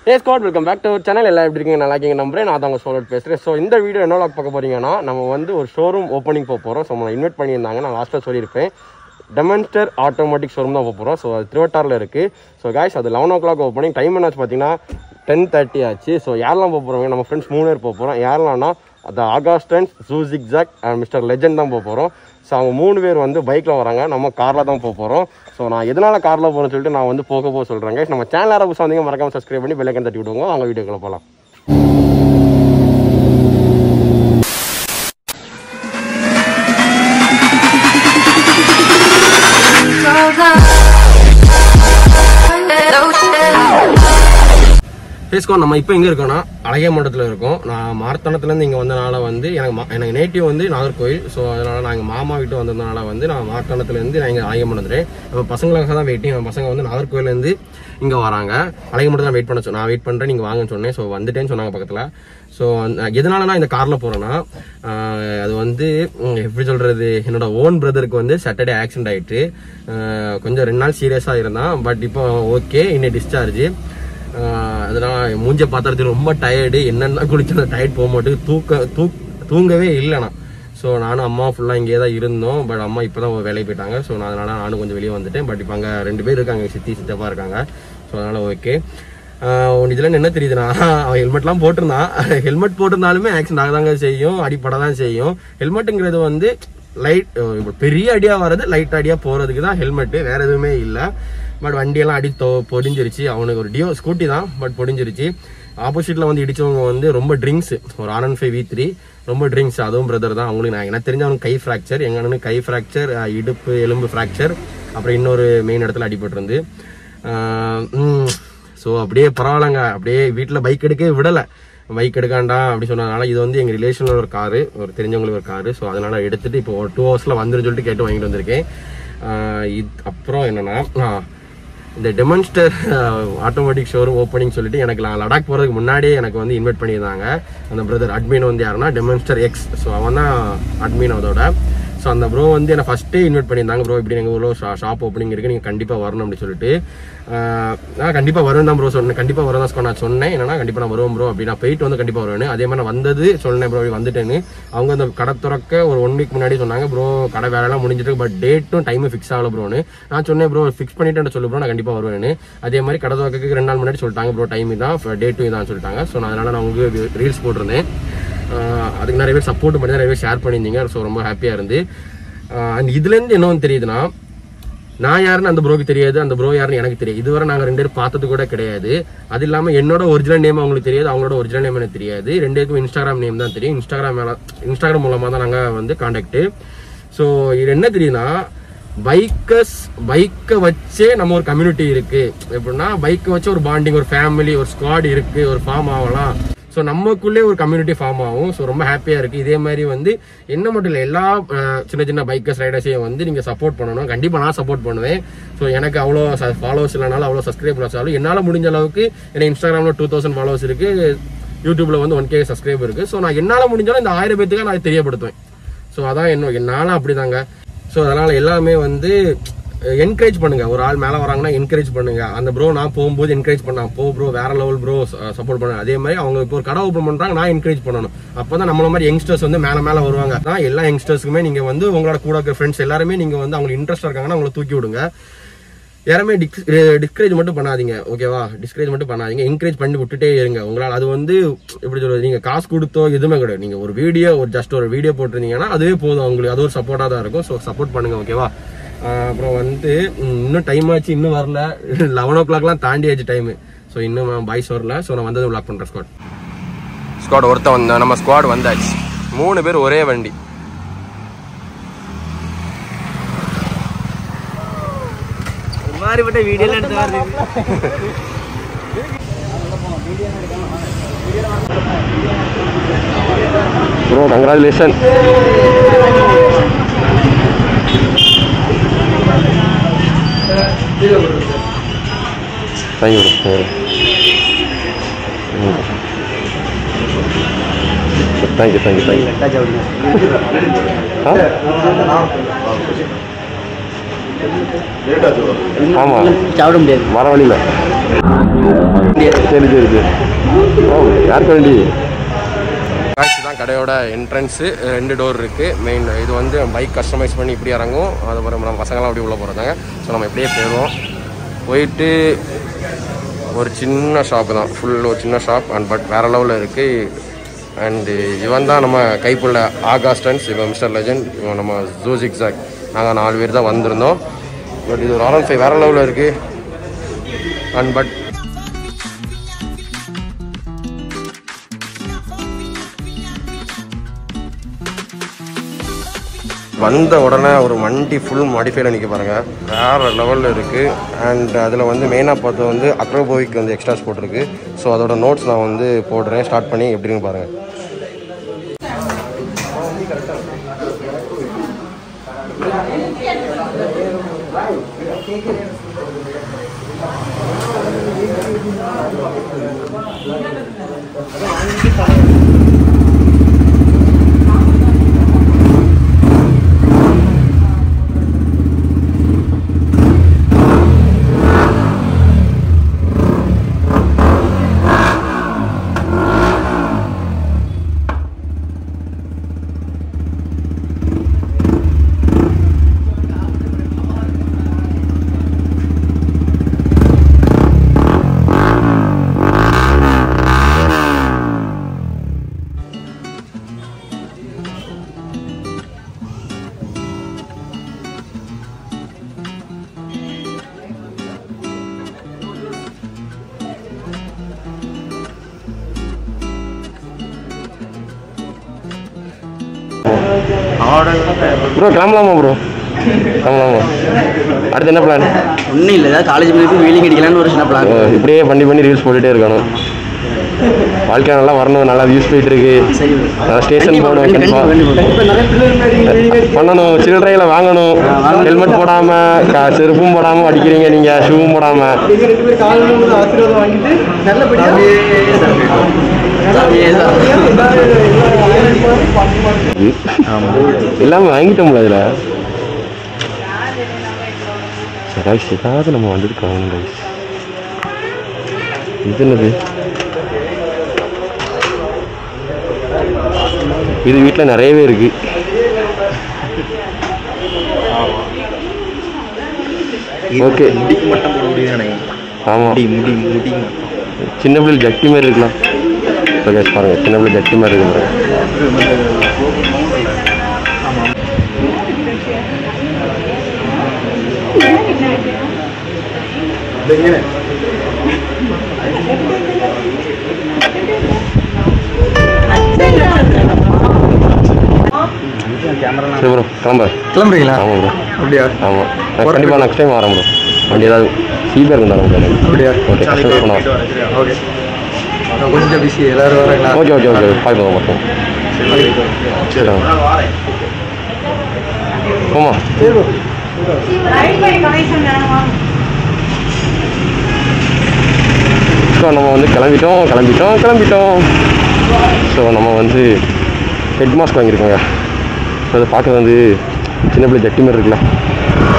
A Scott welcome back to channel எல்லாம் எப்படி இருக்கீங்க நல்லா இருக்கீங்க நம்புறேன் நான் தான் உங்கள் சோலட் பேசுகிறேன் ஸோ இந்த வீடியோ என்ன vlog பார்க்க போறீங்கன்னா நம்ம வந்து ஒரு ஷோரூம் ஓப்பனிங் போக போகிறோம் ஸோ நம்ம இன்வைட் பண்ணியிருந்தாங்க நான் லாஸ்ட்டாக சொல்லியிருப்பேன் டெமன்ஸ்டர் ஆட்டோமேட்டிக் ஷோரூம் தான் போக போகிறோம் ஸோ அது திருவட்டாரில் இருக்குது ஸோ காய்ஸ் அது eleven o'clock opening time என்னாச்சு பார்த்தீங்கன்னா டென் தேர்ட்டி ஆச்சு ஸோ யாரெல்லாம் போக போகிறோம் நம்ம ஃப்ரெண்ட்ஸ் மூணு பேர் போக போகிறோம் யாரெல்லாம்னா அது ஆகாஸ்டன்ஸ் ஜூசிக் ஜாக் அண்ட் மிஸ்டர் லெஜண்ட் தான் போக போகிறோம் ஸோ அவங்க மூணு பேர் வந்து பைக்கில் வராங்க நம்ம காரில் தான் போக போகிறோம் ஸோ நான் எதனால் காரில் போகிறேன்னு சொல்லிட்டு நான் வந்து போக போக சொல்கிறேங்க நம்ம சேனல் யாராவது புதுசாக வந்தீங்க மறக்காம சப்ஸ்கிரைப் பண்ணி பெல்லைக்கன் தட்டி விடுவோங்க அவங்க வீடியோக்குள்ள போகலாம் பேஸ்கோ நம்ம இப்போ எங்கே இருக்கோம்னா அழகிய மண்டலத்தில் இருக்கோம் நான் மார்த்தனத்துலேருந்து இங்கே வந்தனால வந்து எனக்கு மா- எனக்கு நேட்டிவ் வந்து நாகர்கோயில் ஸோ அதனால் நான் எங்கள் மாமா வீட்டு வந்ததுனால வந்து நான் மார்த்தனத்துலேருந்து நான் இங்கே அழகிய மண்டலத்தில் நம்ம பசங்களுக்காக தான் வெயிட்டிங் நம்ம பசங்க வந்து நாகர்கோயிலேருந்து இங்கே வராங்க அழகிய மண்டலம் வெயிட் பண்ண சொ- நான் வெயிட் பண்ணுறேன் நீங்கள் வாங்கன்னு சொன்னேன் ஸோ வந்துட்டேன்னு சொன்னாங்க பக்கத்தில் ஸோ எதனால நான் இந்த காரில் போகிறேன்னா அது வந்து ம், எப்படி சொல்கிறது என்னோட ஓன் பிரதருக்கு வந்து சாட்டர்டே ஆக்சிடென்ட் ஆயிட்டு அஹ், கொஞ்சம் ரெண்டு நாள் சீரியஸாக இருந்தான் பட் இப்போ ஓகே இன்னும் டிஸ்சார்ஜ் ஆஹ் அதனால மூஞ்ச பாத்திரத்து ரொம்ப டயர்டு என்னென்ன குளிச்சு அந்த டயர்ட் போக மாட்டேங்குது தூக்க தூக் தூங்கவே இல்லைண்ணா ஸோ நானும் அம்மா ஃபுல்லாக இங்கே தான் இருந்தோம் பட் அம்மா இப்போ தான் வேலைக்கு போயிட்டாங்க ஸோ நான் அதனால நானும் கொஞ்சம் வெளியே வந்துட்டேன் பட் இப்போ அங்கே ரெண்டு பேர் இருக்காங்க சித்தி சித்தப்பா இருக்காங்க ஸோ அதனால ஓகே இதில் என்ன தெரியுதுன்னா அவன் ஹெல்மெட்லாம் போட்டிருந்தான் ஹெல்மெட் போட்டிருந்தாலுமே ஆக்சிடென்ட் ஆக தாங்க செய்யும் அடிப்பட தான் செய்யும் ஹெல்மெட்டுங்கிறது வந்து லைட் பெரிய அடியா வர்றது லைட் அடியா போறதுக்கு தான் ஹெல்மெட் வேற எதுவுமே இல்லை பட் வண்டியெல்லாம் அடி தொ- பொடிஞ்சிருச்சு அவனுக்கு ஒரு டியோ ஸ்கூட்டி தான் பட் பொடிஞ்சிருச்சு ஆப்போசிட்ல வந்து இடிச்சவங்க வந்து ரொம்ப ட்ரிங்க்ஸ் ஒரு ஆர் ஃபைவ் வி த்ரீ ரொம்ப ட்ரிங்க்ஸ் அதுவும் பிரதர் தான் அவங்களுக்கு நான் எனக்கு தெரிஞ்ச அவனுக்கு கை ஃப்ராக்சர் எங்க அண்ணனுக்கு கை ஃப்ராக்சர் இடுப்பு எலும்பு ஃப்ராக்சர் அப்புறம் இன்னொரு மெயின் இடத்துல அடிபட்டிருந்து ஸோ அப்படியே பரவாயில்லங்க அப்படியே வீட்டில் பைக் எடுக்கவே விடலை பைக் எடுக்காண்டா அப்படி சொன்னதுனால இது வந்து எங்கள் ரிலேஷனில் ஒரு காரு ஒரு தெரிஞ்சவங்களுக்கு ஒரு காரு ஸோ அதனால எடுத்துட்டு இப்போ ஒரு டூ ஹவர்ஸில் வந்துருன்னு சொல்லிட்டு கேட்டு வாங்கிட்டு வந்திருக்கேன் ஆஹ் இது அப்புறம் என்னன்னா ஆஹ் இந்த டெமன்ஸ்டர் ஆட்டோமேட்டிக் ஷோரூம் ஓப்பனிங் சொல்லிட்டு எனக்கு நான் லடாக் போகிறதுக்கு முன்னாடியே எனக்கு வந்து இன்வைட் பண்ணியிருந்தாங்க அந்த பிரதர் அட்மின் வந்து யாருன்னா டெமன்ஸ்டர் எக்ஸ் ஸோ அவன் தான் அட்மின் அதோட ஸோ அந்த ப்ரோ வந்து என்னை ஃபஸ்ட்டே இன்வைட் பண்ணியிருந்தாங்க ப்ரோ இப்படி எங்கள் ஊரில் ஷாப் ஓப்பனிங் இருக்குது நீங்கள் கண்டிப்பாக வரணும் அப்படின்னு சொல்லிட்டு ஆஹ் நான் கண்டிப்பாக வருவேன் தான் ப்ரோ சொன்னேன் கண்டிப்பாக வரும் தான் நான் சொன்னேன் என்னன்னா கண்டிப்பாக நான் வருவேன் ப்ரோ அப்படி நான் போயிட்டு வந்து கண்டிப்பாக வருவேன் அதே மாதிரி நான் வந்தது சொன்னேன் ப்ரோ வந்துட்டேன்னு அவங்க அந்த கடை திறக்க ஒரு ஒன் வீக் முன்னாடி சொன்னாங்க ப்ரோ கடை வேலைலாம் முடிஞ்சிட்டு பட் டேட்டும் டைமும் ஃபிக்ஸ் ஆகல ப்ரோன்னு நான் சொன்னேன் ப்ரோ ஃபிக்ஸ் பண்ணிட்டேன்னு சொல்லு ப்ரோ நான் கண்டிப்பாக வருவேன்னு அதே மாதிரி கடை திறக்கக்கு ரெண்டு நாள் முன்னாடி சொல்லிட்டாங்க ப்ரோ டைம் தான் டேட்டும் இதான் சொல்லிட்டாங்க ஸோ நான் அதனால நான் உங்களுக்கு ரீல்ஸ் போட்டிருந்தேன் ஆஹ் அதுக்கு நிறைய பேர் சப்போர்ட் பண்ணி நிறைய பேர் ஷேர் பண்ணியிருந்தீங்க ஸோ ரொம்ப ஹாப்பியாக இருந்து அண்ட் இதுலேருந்து என்ன ஒன்று தெரியுதுன்னா நான் யாருன்னு அந்த ப்ரோக்கு தெரியாது அந்த ப்ரோ யாருன்னு எனக்கு தெரியாது இதுவரை நாங்கள் ரெண்டு பேரும் பார்த்தது கூட கிடையாது அது இல்லாமல் என்னோட ஒரிஜினல் நேம் அவங்களுக்கு தெரியாது அவங்களோட ஒரிஜினல் நேம் எனக்கு தெரியாது ரெண்டு பேருக்கும் இன்ஸ்டாகிராம் நேம் தான் தெரியும் இன்ஸ்டாகிராம் மேல இன்ஸ்டாகிராம் மூலமாக தான் நாங்கள் வந்து காண்டாக்ட் ஸோ இது என்ன தெரியுதுன்னா பைக்கர்ஸ் பைக்கை வச்சே நம்ம ஒரு கம்யூனிட்டி இருக்கு எப்படின்னா பைக்கை வச்சு ஒரு பாண்டிங் ஒரு ஃபேமிலி ஒரு ஸ்குவாட் இருக்கு ஒரு ஃபார்ம் ஆகலாம் ஸோ நமக்குள்ளே ஒரு கம்யூனிட்டி ஃபார்ம் ஆகும் ஸோ ரொம்ப ஹாப்பியாக இருக்குது இதே மாதிரி வந்து என்ன மட்டும் இல்லை எல்லா அஹ், சின்ன சின்ன பைக்கர்ஸ் ரைடர்ஸையும் வந்து நீங்கள் சப்போர்ட் பண்ணணும் கண்டிப்பாக நான் சப்போர்ட் பண்ணுவேன் ஸோ எனக்கு அவ்வளோ ஃபாலோவர்ஸ் இல்லைனாலும் அவ்வளோ சப்ஸ்கிரைப் பண்ணாலும் என்னால் முடிஞ்ச அளவுக்கு எனக்கு இன்ஸ்டாகிராமில் டூ தௌசண்ட் ஃபாலோவர்ஸ் இருக்குது யூடியூப்ல வந்து ஒன் கே சப்ஸ்கிரைப் இருக்கு ஸோ நான் என்னால் முடிஞ்சாலும் இந்த ஆயிரம் பேத்துக்கு நான் தெரியப்படுத்துவேன் ஸோ அதான் என்ன என்னாலும் அப்படிதாங்க ஸோ அதனால எல்லாமே வந்து என்கரேஜ் பண்ணுங்க ஒரு ஆள் மேலே வராங்கன்னா என்கரேஜ் பண்ணுங்க அந்த ப்ரோ நான் போகும்போது என்கரேஜ் பண்ணான் போ ப்ரோ வேற லெவல் ப்ரோ சப்போர்ட் பண்ண அதே மாதிரி அவங்க இப்போ ஒரு கடை ஓப்பன் பண்றாங்க நான் என்கரேஜ் பண்ணணும் அப்பதான் நம்மள மாதிரி யங்ஸ்டர்ஸ் வந்து மேல மேல வருவாங்க தான் எல்லா யங்ஸ்டர்ஸ்க்குமே நீங்க வந்து உங்களோட கூட இருக்கிற ஃப்ரெண்ட்ஸ் எல்லாருமே நீங்க வந்து அவங்களுக்கு இன்ட்ரெஸ்ட் இருக்காங்கன்னா அவங்களை தூக்கி விடுங்க யாருமே டிஸ்கரேஜ் மட்டும் பண்ணாதீங்க ஓகேவா டிஸ்கரேஜ் மட்டும் பண்ணாதீங்க என்கரேஜ் பண்ணி விட்டுட்டே இருங்க உங்களால் அது வந்து எப்படி சொல்றது நீங்க காசு கொடுத்தோ எதுவுமே கிடையாது நீங்க ஒரு வீடியோ ஒரு ஜஸ்ட் ஒரு வீடியோ போட்டிருந்தீங்கன்னா அதுவே போதும் உங்களுக்கு அது ஒரு சப்போர்ட்டா தான் இருக்கும் ஸோ சப்போர்ட் பண்ணுங்க ஓகேவா ஆஹ் அப்புறம் வந்து ம், இன்னும் டைம் ஆச்சு இன்னும் வரல லெவன் ஓ கிளாக்லாம் தாண்டி ஆச்சு டைம் ஸோ இன்னும் பாய்ஸ் வரல ஸோ நான் வந்தது பிளாக் பண்றேன் ஸ்குவாட் ஸ்குவாட் ஒருத்தன் வந்த நம்ம ஸ்குவாட் வந்தாச்சு மூணு பேர் ஒரே வண்டி ഒരുമാതിരിപ്പെട്ട വീഡിയോ എടുത്ത് പറഞ്ഞു bro congratulation thank you bro thank you thank you thank you ஆ ஆமா சாப்பிட முடியாது வர வழியில சரி சரி சரி ஓ யாருக்கு வேண்டி காய்ச்சி தான் கடையோட என்ட்ரன்ஸு ரெண்டு டோர் இருக்குது மெயின் இது வந்து பைக் கஸ்டமைஸ் பண்ணி இப்படி இறங்கும் அதுக்கப்புறம் நம்ம பசங்களாம் அப்படி உள்ளே போகிறாங்க ஸோ நம்ம இப்படியே போயிடுவோம் போயிட்டு ஒரு சின்ன ஷாப்பு தான் ஃபுல் ஒரு சின்ன ஷாப் அண்ட் பட் வேறு லெவலில் இருக்குது அண்டு இவன் தான் நம்ம கைப்புள்ள ஆகாஸ்டன்ஸ் இவன் மிஸ்டர் லெஜண்ட் இவன் நம்ம ஜூசிக் ஜாக் நாங்கள் நாலு பேர் தான் வந்திருந்தோம் பட் இது ஒரு ஆர் ஃபைவ் வேறு லெவலில் இருக்குது அண்ட் பட் வந்த உடனே ஒரு வண்டி ஃபுல் மாடிஃபைல நிற்க பாருங்க வேற லெவலில் இருக்கு அண்ட் அதில் வந்து மெயினாக பார்த்து வந்து அக்ரோபோவிக் வந்து எக்ஸ்ட்ராஸ் போட்டிருக்கு ஸோ அதோட நோட்ஸ் நான் வந்து போடுறேன் ஸ்டார்ட் பண்ணி எப்படின்னு பாருங்க ப்ரோ கிளம்பலாமா ப்ரோ கிளம்பலாமா அடுத்து என்ன பிளான் ஒன்றும் இல்லை ஏதாவது காலேஜ் போய் வீலிங் அடிக்கலாம்னு ஒரு சின்ன பிளான் இப்படியே பண்ணி பண்ணி ரீல்ஸ் போட்டுட்டே இருக்கணும் வாழ்க்கை நல்லா வரணும் நல்லா வியூஸ் போயிட்டு இருக்கு சரி நல்லா ஸ்டேஷன் போகணும் கண்டிப்பா பண்ணணும் சில்லறையில வாங்கணும் ஹெல்மெட் போடாம க- செருப்பும் போடாம அடிக்கிறீங்க நீங்க ஷூவும் போடாம எல்லாமே வாங்கிட்டோம்ல அதுல guys, ஏதாவது நம்ம வந்தது காணும் guys. இது என்னது இது வீட்டில் நிறையவே இருக்கு ஓகே முடிக்கு மட்டும் போட முடியுது நினைக்கிறேன் ஆமாம் முடி முடி முடி மட்டும் சின்ன பிள்ளை ஜட்டி மாதிரி இருக்கலாம் ஸோ கேஸ் பாருங்க சின்ன பிள்ளை ஜட்டி மாதிரி இருக்கு பாருங்க சரி ப்ரோ கிளம்ப கிளம்புறீங்களா ஆமாம் ப்ரோ அப்படியா ஆமாம் கண்டிப்பாக நெக்ஸ்ட் டைம் வரேன் ப்ரோ வண்டி ஏதாவது ஃபீட்பேக் இருந்தாலும் உங்களுக்கு அப்படியா ஓகே கஸ்டமர் பண்ணுவோம் ஓகே நான் கொஞ்சம் பிஸி எல்லாரும் வராங்களா ஓகே ஓகே ஓகே பார்க்கலாம் பார்ப்போம் சரி போமா ஸோ நம்ம வந்து கிளம்பிட்டோம் கிளம்பிட்டோம் கிளம்பிட்டோம் ஸோ நம்ம வந்து ஹெட் மாஸ்க் வாங்கியிருக்கோங்க ஸோ அதை பார்க்க வந்து சின்ன பிள்ளை ஜட்டி மாதிரி இருக்குல்ல